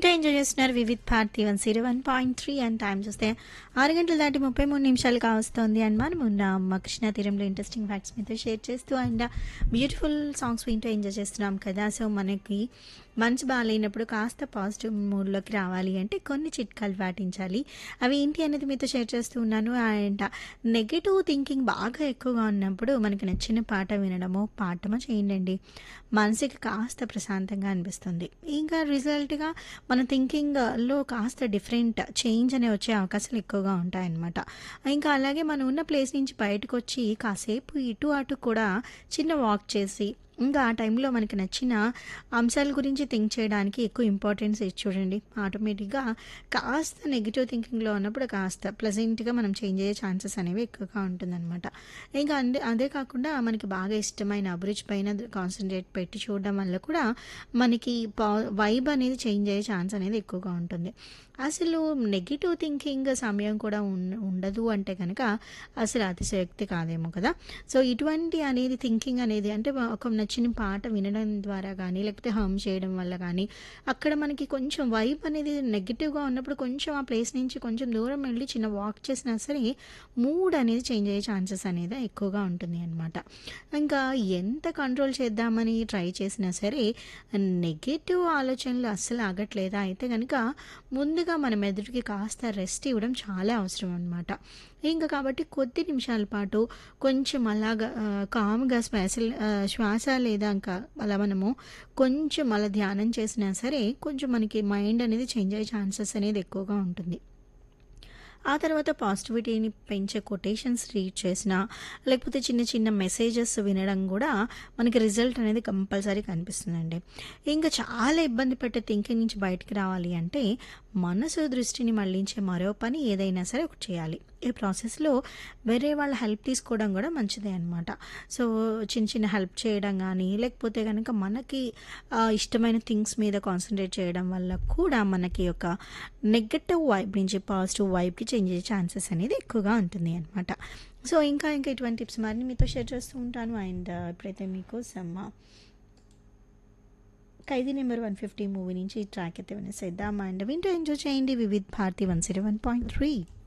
వింటూ ఎంజాయ్ చేస్తున్నారు Vividh Bharati one zero one point three and time చూస్తే ఆరు గంటల దాటి ముప్పై మూడు నిమిషాలు కావస్తుంది అండ్ మనం ఉన్నాం మా కృష్ణా తీరంలో ఇంట్రెస్టింగ్ ఫ్యాక్ట్స్ మీతో షేర్ చేస్తూ అండ్ బ్యూటిఫుల్ సాంగ్స్ వింటూ ఎంజాయ్ చేస్తున్నాం కదా సో మనకి మనసు బాగాలేనప్పుడు కాస్త పాజిటివ్ మూడ్లోకి రావాలి అంటే కొన్ని చిట్కాలు పాటించాలి అవి ఏంటి అనేది మీతో షేర్ చేస్తూ ఉన్నాను అండ్ నెగిటివ్ థింకింగ్ బాగా ఎక్కువగా ఉన్నప్పుడు మనకి నచ్చిన పాట వినడమో పాడటమో చేయండి మనసుకి కాస్త ప్రశాంతంగా అనిపిస్తుంది ఇంకా రిజల్ట్గా మన థింకింగ్లో కాస్త డిఫరెంట్ చేంజ్ అనే వచ్చే అవకాశాలు ఎక్కువగా ఉంటాయన్నమాట ఇంకా అలాగే మనం ఉన్న ప్లేస్ నుంచి బయటకు వచ్చి కాసేపు ఇటు అటు కూడా చిన్న వాక్ చేసి ఇంకా ఆ టైంలో మనకి నచ్చిన అంశాల గురించి థింక్ చేయడానికి ఎక్కువ ఇంపార్టెన్స్ ఇచ్చి చూడండి ఆటోమేటిక్గా కాస్త నెగిటివ్ థింకింగ్లో ఉన్నప్పుడు కాస్త ప్లెజెంట్గా మనం చేంజ్ అయ్యే ఛాన్సెస్ అనేవి ఎక్కువగా ఉంటుందన్నమాట ఇంకా అందే అదే కాకుండా మనకి బాగా ఇష్టమైన అభిరుచి పైన కాన్సన్ట్రేట్ పెట్టి చూడడం వల్ల కూడా మనకి పా వైబ్ అనేది చేంజ్ అయ్యే ఛాన్స్ అనేది ఎక్కువగా ఉంటుంది అసలు నెగిటివ్ థింకింగ్ సమయం కూడా ఉన్- ఉండదు అంటే కనుక అసలు అతిశయోక్తి కాదేమో కదా సో ఇటువంటి అనేది థింకింగ్ అనేది అంటే ఒక నచ్చిన పాట వినడం ద్వారా కానీ లేకపోతే హమ్ చేయడం వల్ల కానీ అక్కడ మనకి కొంచెం వైబ్ అనేది నెగిటివ్గా ఉన్నప్పుడు కొంచెం ఆ ప్లేస్ నుంచి కొంచెం దూరం వెళ్ళి చిన్న వాక్ చేసినా సరే మూడ్ అనేది చేంజ్ అయ్యే ఛాన్సెస్ అనేది ఎక్కువగా ఉంటుంది అనమాట ఇంకా ఎంత కంట్రోల్ చేద్దామని ట్రై చేసినా సరే నెగిటివ్ ఆలోచనలు అస్సలు ఆగట్లేదా అయితే కనుక ముందుగా మన మెదడుకి కాస్త రెస్ట్ ఇవ్వడం చాలా అవసరం అనమాట ఇంకా కాబట్టి కొద్ది నిమిషాల పాటు కొంచెం అలాగా ఆ, కామ్గా శ్వాస ఆ, శ్వాస లేదా ఇంకా అలా మనము కొంచెం అలా ధ్యానం చేసినా సరే కొంచెం మనకి మైండ్ అనేది చేంజ్ అయ్యే ఛాన్సెస్ అనేది ఎక్కువగా ఉంటుంది ఆ తర్వాత పాజిటివిటీని పెంచే కొటేషన్స్ రీడ్ చేసిన లేకపోతే చిన్న చిన్న మెసేజెస్ వినడం కూడా మనకి రిజల్ట్ అనేది కంపల్సరీ కనిపిస్తుందండి ఇంకా చాలా ఇబ్బంది పెట్టే థింకింగ్ నుంచి బయటికి రావాలి అంటే మనసు దృష్టిని మళ్లించే మరో పని ఏదైనా సరే ఒకటి చేయాలి ఈ ప్రాసెస్లో వేరే వాళ్ళ హెల్ప్ తీసుకోవడం కూడా మంచిదే అనమాట సో చిన్న చిన్న హెల్ప్ చేయడం కానీ లేకపోతే కనుక మనకి ఆ, ఇష్టమైన థింగ్స్ మీద కాన్సన్ట్రేట్ చేయడం వల్ల కూడా మనకి ఒక నెగటివ్ వైబ్ నుంచి పాజిటివ్ వైబ్కి చేంజ్ అయ్యే ఛాన్సెస్ అనేది ఎక్కువగా ఉంటుంది అనమాట సో ఇంకా ఇంకా ఇటువంటి టిప్స్ మరిన్ని మీతో షేర్ చేస్తూ ఉంటాను అండ్ ఇప్పుడైతే మీకోసం Khaidi number one fifty movie నుంచి ఈ ట్రాక్ అయితే వినేసేద్దాం అండ్ వింటూ ఎంజాయ్ చేయండి Vividh Bharati one zero one point three